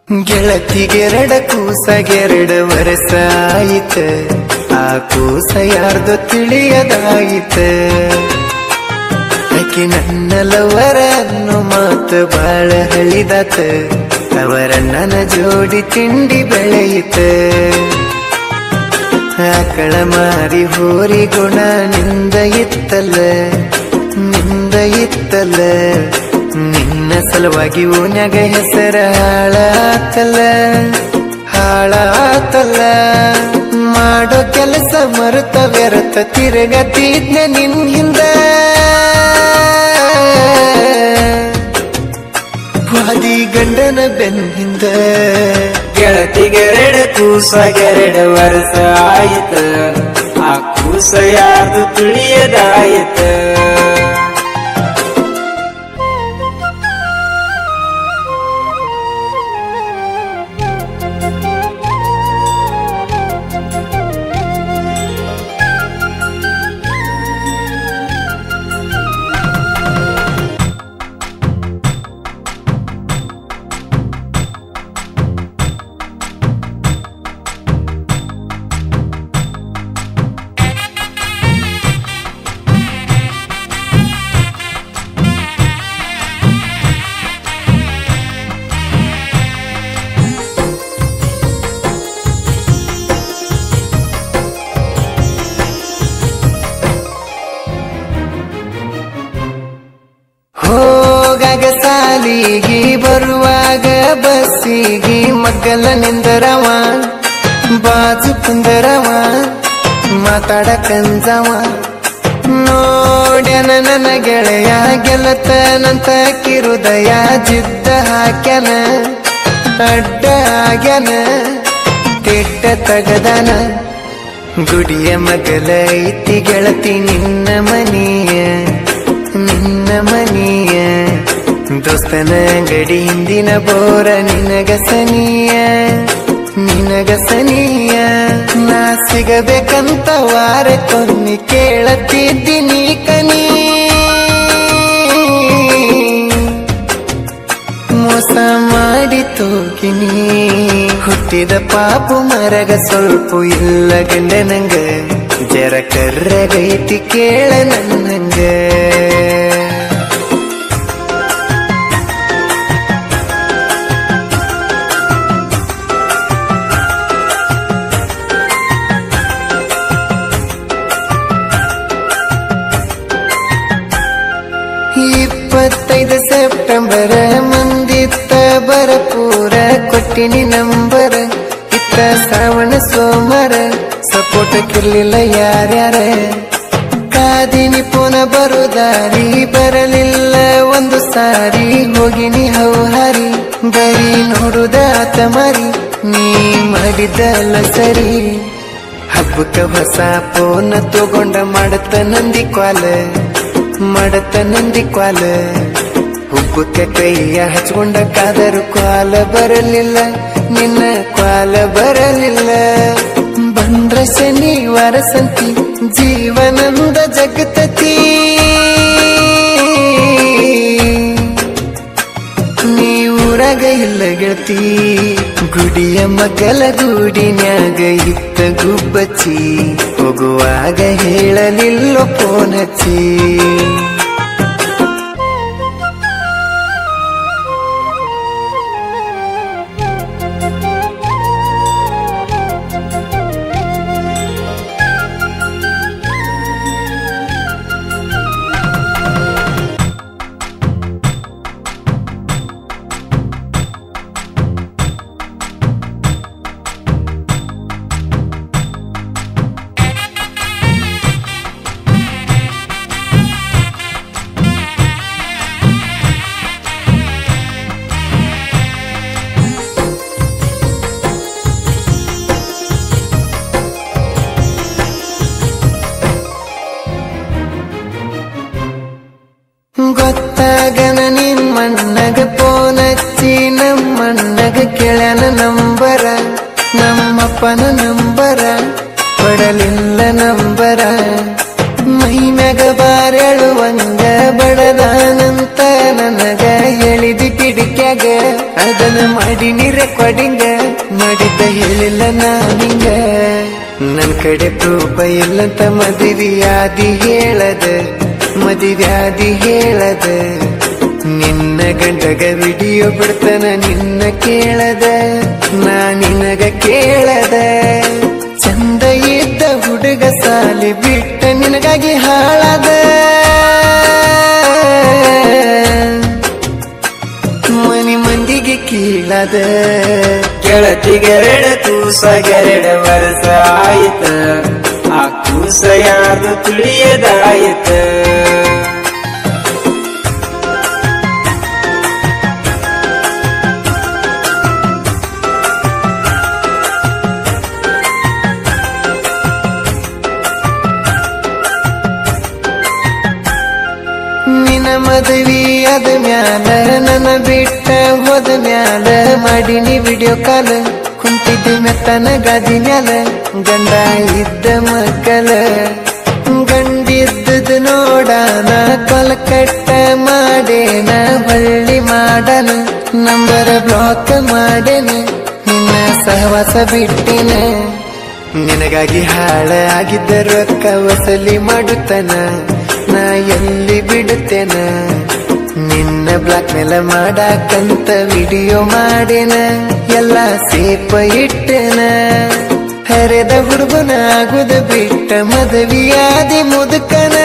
ಗೆಳತಿಗೆರಡ ಕೂಸಗೆರಡ ವರ್ಷ ಆಯಿತ ಆ ಕೂಸ ಯಾರ್ದು ತಿಳಿಯದಾಯಿತ ಆಕಿ ನನ್ನ ಲವರ ಅನ್ನೋ ಮಾತು ಬಾಳ ಹಳಿದಾತ ಅವರ ನನ್ನ ಜೋಡಿ ತಿಂಡಿ ಬೆಳೆಯಿತ ಆಕಳ ಮಾರಿ ಹೋರಿ ಗುಣ ನಿಂದ ಇತ್ತಲ್ಲ ನಿಂದ ಇತ್ತಲ್ಲ ನಿನ್ನ ಸಲುವಾಗಿ ಓನ್ಯಾಗ ಹೆಸರ ಹಾಳಾತಲ್ಲ ಹಾಳಾತಲ್ಲ ಮಾಡೋ ಕೆಲಸ ಮರುತ ವ್ಯರ್ಥ ತಿರುಗತಿದ್ನ ನಿನ್ ಹಿಂದ ವಾದಿ ಗಂಡನ ಬೆನ್ನಿಂದ ಗೆಳತಿಗೆರಡ ಕೂಸಗೆರಡ ವರ್ಷ ಆಯಿತ ಆ ಕೂಸ ಯಾರ್ದು ತಿಳಿಯದಾಯಿತ ಹೋಗಾಗ ಸಾಲಿಗಿ ಬರುವಾಗ ಬಸ್ಸಿಗಿ ಮಗ್ಗಲ ನಿಂದರವ ಬಾಜು ಕುಂದರವ ಮಾತಾಡಕಂಜವ ನೋಡ್ಯನ ನನ್ನ ಗೆಳೆಯ ಗೆಲತನಂತ ಕಿರುದಯ ಜಿದ್ದ ಹಾಕ್ಯನ ಅಡ್ಡ ಆಗ್ಯನ ತಿಡ್ಡ ತಗದನ ಗುಡಿಯ ಮಗಲ ಐತಿ ಗೆಳತಿ ನಿನ್ನ ಮನೆಯ ನಿನ್ನ ಮನೆಯ ದೋಸ್ತನ ಗಡಿ ಹಿಂದಿನ ಬೋರ ನಿನಗ ಸನಿಯ ನಿನಗ ಸನಿಯ ನಾ ಸಿಗಬೇಕಂತ ವಾರ ಕೊನ್ನಿ ಕೇಳತಿದ್ದೀನಿ ಕನಿ ಮೋಸ ಮಾಡಿ ತೋಗಿನಿ ಹುಟ್ಟಿದ ಪಾಪು ಮರಗ ಸ್ವಲ್ಪ ಇಲ್ಲ ಗಂಡನಂಗ ಜರ ಕರ್ರಗೈತಿ ಕೇಳ ನನ್ನಂಗ ಇಪ್ಪತ್ತೈದು ಸೆಪ್ಟೆಂಬರ್ ಮಂದಿತ್ತ ಬರಪೂರ ಕೊಟ್ಟಿನಿ ನಂಬರ್ ಇತ್ತ ಶ್ರಾವಣ ಸೋಮರ ಸಪೋರ್ಟ್ ಕಿರ್ಲಿಲ್ಲ ಯಾರ್ಯಾರ ಕಾದಿನಿ ಪುನ ಬರುದಾರಿ ಬರಲಿಲ್ಲ ಒಂದು ಸಾರಿ ಹೋಗಿನಿ ಹೌಹಾರಿ ಬರೀ ನೋಡುದ ಆತ ಮಾರಿ ನೀ ಮಾಡಿದ್ದಲ್ಲ ಸರಿ ಹಬ್ಬಕ್ಕ ಹೊಸ ಫೋನ್ ತಗೊಂಡ ಮಾಡತ್ತ ನಂದಿ ಕ್ವಾಲ ಮಾಡತ್ತ ನಂದಿ ಕ್ವಾಲ ಹುಬ್ಬಕ್ಕ ಕೈಯ ಹಚ್ಕೊಂಡ ಕಾದರು ಕ್ವಾಲ ಬರಲಿಲ್ಲ ನಿನ್ನ ಕ್ವಾಲ ಬರಲಿಲ್ಲ ಬಂದ್ರ ಶನಿವಾರ ಸಂತಿ ಜೀವನಂದ ಜಗತತಿ ನೀ ಊರಾಗ ಇಲ್ಲ ಗೆಳತಿ ಗುಡಿಯ ಮಗಲ ಗೂಡಿನ್ಯಾಗ ಇತ್ತ ಗುಬ್ಬಚ್ಚಿ ಹೋಗುವಾಗ ಹೇಳಲಿಲ್ಲ ಫೋನ್ ಹಚ್ಚಿ ಗೊತ್ತಾಗನ ನಿಮ್ಮಣ್ಣಗ ಫೋನ್ ಹಚ್ಚಿ ನಮ್ಮಣ್ಣಗ ಕೇಳ್ಯಾನ ನಂಬರ ನಮ್ಮಪ್ಪನ ನಂಬರ ಕೊಡಲಿಲ್ಲ ನಂಬರ ಮೈ ಮ್ಯಾಗ ಬಾರೆಳುವಂಗ ಬಡದಾನಂತ ನನಗ ಹೇಳಿದಿ ಕಿಡಿಕ್ಯಾಗ ಅದನ್ನ ಮಾಡಿ ರೆಕಾರ್ಡ್ ಕಡೆ ಪ್ರೂಪ ಇಲ್ಲಂತ ಮದುವೆಯಾದಿ ಹೇಳದ ಮದುವ್ಯಾದಿ ಹೇಳದ ನಿನ್ನ ಗಂಡಗ ವಿಡಿಯೋ ಬಿಡ್ತನ ನಿನ್ನ ಕೇಳದ ನಾ ನಿನಗ ಕೇಳದ ಚಂದ ಇದ್ದ ಹುಡುಗ ಸಾಲಿ ಬಿಟ್ಟ ನಿನಗಾಗಿ ಹಾಳದ ಮನಿ ಮಂದಿಗೆ ಕೀಳದ ಗೆಳತಿಗೆರಡ ಕೂಸಗೆರಡ ವರ್ಷ ಆಯಿತ ಆ ಕೂಸ ಯಾರ್ದು ತಿಳಿಯದಾಯಿತ ನಿನ್ನ ಮದುವೆ ಅದ ಮ್ಯಾಲ ನನ್ನ ಬಿಟ್ಟ ಹೋದ ಮ್ಯಾಲ ಮಾಡಿನಿ ವಿಡಿಯೋ ಕಾಲ್ ಕುಂತಿದ್ದಿ ಮೆತ್ತನ ಗಾದಿ ಮ್ಯಾಲ ಗಂಡ ಇದ್ದ ಮಕ್ಕಳ ಗಂಡಿದ್ದದ ನೋಡಾನ ಕೊಲ್ಕಟ್ಟ ಮಾಡೇನ ಹೊಳ್ಳಿ ಮಾಡನ ನಂಬರ್ ಬ್ಲಾಕ್ ಮಾಡೇನ ನಿನ್ನ ಸಹವಾಸ ಬಿಟ್ಟಿನ ನಿನಗಾಗಿ ಹಾಳ ಆಗಿದ್ದ ರೊಕ್ಕ ವಸಲಿ ಮಾಡುತ್ತನ ನಾ ಎಲ್ಲಿ ಬಿಡುತ್ತೇನ ನಿನ್ನ ಬ್ಲಾಕ್ ಮೇಲ ಮಾಡಾಕಂತ ವಿಡಿಯೋ ಮಾಡೇನ ಎಲ್ಲ ಸೇಪ ಇಟ್ಟೆನ ಹರೆದ ಹುಡುಗನ ಆಗುದ ಬಿಟ್ಟ ಮದುವೆಯಾದಿ ಮುದುಕನ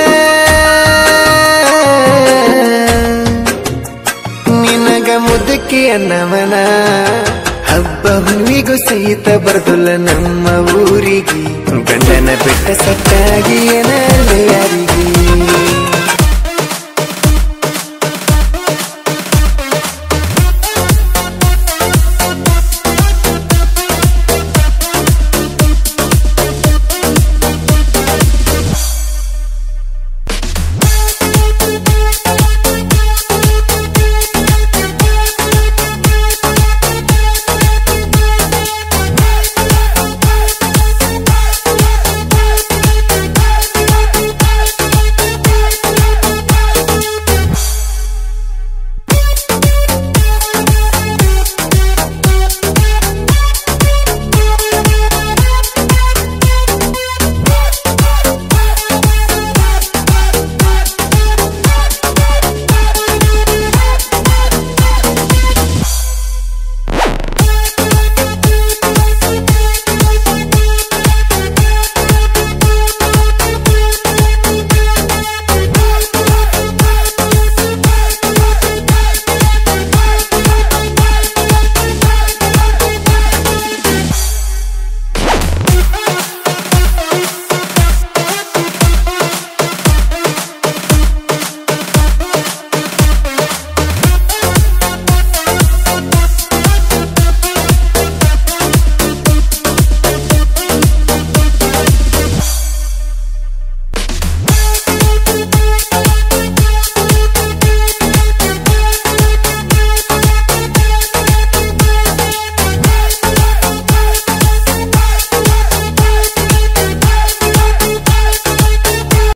ನಿನಗ ಮುದುಕಿ ಅನ್ನವನ ಹಬ್ಬ ಹುಣ್ಣಿಗೂ ಸಹಿತ ಬರ್ದುಲ್ಲ ನಮ್ಮ ಊರಿಗೆ ಗಂಡನ ಬಿಟ್ಟ ಸಟ್ಟಾಗಿ ಏನಲ್ಲ ಯಾರಿಗೆ